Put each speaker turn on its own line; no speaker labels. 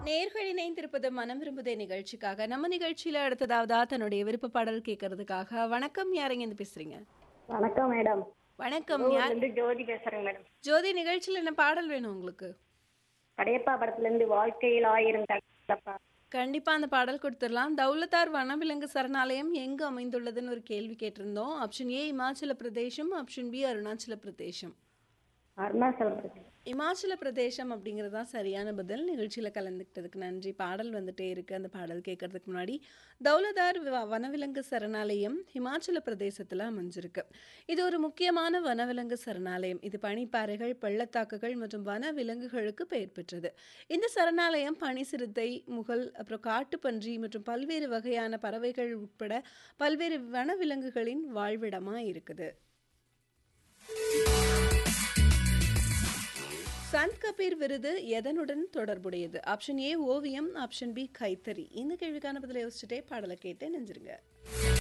நேர்கள் இணைந்திருப்பது மனம் விரும்புதே நிகழ்ச்சிக்காக நம்ம நிகழ்ச்சியில அடுத்ததாவதா தன்னுடைய விருப்ப பாடல் கேட்கறதுக்காக வணக்கம் யாருங்க இருந்து பேசுறீங்க
வணக்கம் மேடம்
வணக்கம்
ஊர்ல
யார்
இருந்து ஜோதி பேசுறேங்க மேடம்
ஜோதி நிகழ்ச்சியில என்ன பாடல் வேணும் உங்களுக்கு
படையப்பா படத்துல இருந்து வாழ்க்கையில் ஆயிரம் தடப்பா
கண்டிப்பா அந்த பாடல் கொடுத்துடலாம் தௌலதார் வனவிலங்கு சரணாலயம் எங்கு அமைந்துள்ளதுன்னு ஒரு கேள்வி கேட்டிருந்தோம் ஆப்ஷன் ஏ இமாச்சல பிரதேசம் ஆப்ஷன் பி அருணாச்சல பிரதேசம்
அருணாச்சல பிரதேசம்
இமாச்சல பிரதேசம் அப்படிங்கிறது தான் சரியான பதில் நிகழ்ச்சியில் கலந்துக்கிட்டதுக்கு நன்றி பாடல் வந்துட்டே இருக்கு அந்த பாடல் கேட்கறதுக்கு முன்னாடி தௌலதார் வ- வனவிலங்கு சரணாலயம் ஹிமாச்சல பிரதேசத்தில் அமைஞ்சிருக்கு இது ஒரு முக்கியமான வனவிலங்கு சரணாலயம் இது பனிப்பாறைகள் பள்ளத்தாக்குகள் மற்றும் வன விலங்குகளுக்கு பெயர் பெற்றது இந்த சரணாலயம் பனி சிறுத்தை முகல் அப்புறம் காட்டுப்பன்றி மற்றும் பல்வேறு வகையான பறவைகள் உட்பட பல்வேறு வனவிலங்குகளின் வாழ்விடமாக இருக்குது சந்த் கபீர் விருது எதனுடன் தொடர்புடையது ஆப்ஷன் ஏ ஓவியம் ஆப்ஷன் பி கைத்தறி இந்த கேள்விக்கான பதிலை யோசிச்சுட்டே பாடலை கேட்டு நெஞ்சிருங்க